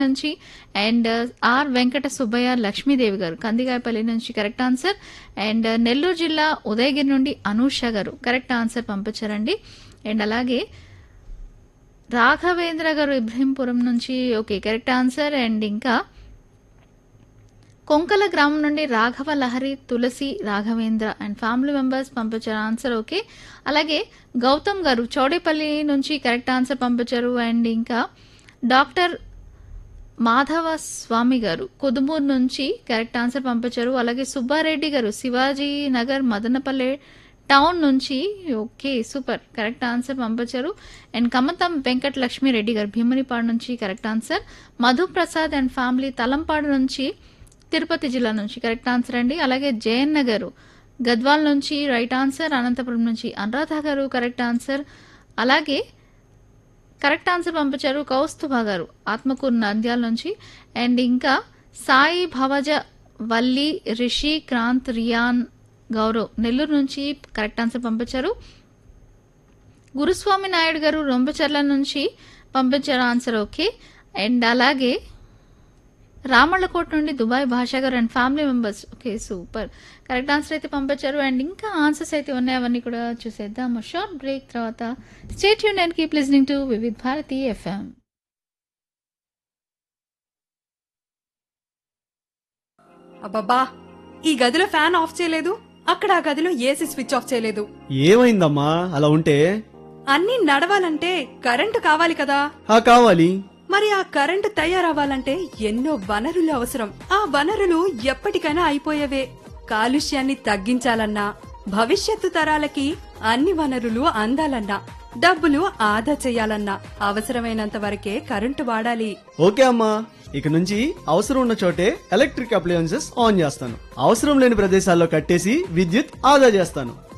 నుంచి and R Venkata Subbaiah Lakshmidevi garu Kandigayapalli నుంచి correct answer and Nellore జిల్లా ఉదయగిరి నుండి అనూష గారు కరెక్ట్ ఆన్సర్ పంపించారండి అండ్ అలాగే రాఘవేంద్ర గారు ఇబ్రహీంపురం నుంచి ఓకే కరెక్ట్ ఆన్సర్ అండ్ ఇంకా కొంకల గ్రామం నుండి Raghava Lahari Tulasi Raghavendra and family members పంపించారు ఆన్సర్ ఓకే అలాగే గౌతమ్ గారు చౌడేపల్లి నుంచి కరెక్ట్ ఆన్సర్ పంపించారు అండ్ ఇంకా డాక్టర్ మాధవ స్వామి గారు కుదుమూరు నుంచి కరెక్ట్ ఆన్సర్ పంపించారు అలాగే సుబ్బారెడ్డి గారు శివాజీ నగర్ మదనపల్లె టౌన్ నుంచి ఓకే సూపర్ కరెక్ట్ ఆన్సర్ పంపించారు అండ్ కమతం వెంకట లక్ష్మీరెడ్డి గారు భీమునిపాడు నుంచి correct answer Madhu Prasad and family Talampadu నుంచి తిరుపతి జిల్లా నుంచి కరెక్ట్ ఆన్సర్ అండి అలాగే జయన్న గారు గద్వాల్ నుంచి రైట్ ఆన్సర్ అనంతపురం నుంచి అనురాధ గారు కరెక్ట్ ఆన్సర్ అలాగే కరెక్ట్ ఆన్సర్ పంపించారు కౌస్తుభ గారు ఆత్మకూరు నంద్యాల నుంచి అండ్ ఇంకా సాయి భవజ వల్లి రిషి క్రాంత్ రియాన్ గౌరవ్ నెల్లూరు నుంచి కరెక్ట్ ఆన్సర్ పంపించారు గురుస్వామి నాయుడు గారు రొంబచర్ల నుంచి పంపించారు ఆన్సర్ ఓకే అండ్ అలాగే రామళ్ళకోట నుండి Dubai Bhasha garu and family members okay super correct answer అయితే పంపించారు అండ్ ఇంకా ఆన్సర్స్ అయితే ఉన్నాయి అవన్నీ కూడా చూసేద్దాం షార్ట్ బ్రేక్ తర్వాత స్టేట్ యూన్ and keep listening to Vividh Bharati FM అబ్బబ్బా ఈ గదిలో ఫ్యాన్ ఆఫ్ చేయలేదు అక్కడ ఆ గదిలో ఏసీ స్విచ్ ఆఫ్ చేయలేదు ఏమైందమ్మా అలా ఉంటే అన్నీ నడవాలంటే కరెంటు కావాలి కదా ఆ కావాలి మరి ఆ కరెంటు తయారవ్వాలంటే ఎన్నో వనరులు అవసరం ఆ వనరులు ఎప్పటికైనా అయిపోయేవే కాలుష్యాన్ని తగ్గించాలన్నా భవిష్యత్తు తరాలకి అన్ని వనరులు అందాలన్నా డబ్బులు ఆదా చేయాలన్నా అవసరమైనంత వరకే కరెంటు వాడాలి ఓకే అమ్మా ఇక నుంచి అవసరం ఉన్న చోటే ఎలక్ట్రిక్ అప్లయన్సెస్ ఆన్ చేస్తాను అవసరం లేని ప్రదేశాల్లో కట్టేసి విద్యుత్ ఆదా చేస్తాను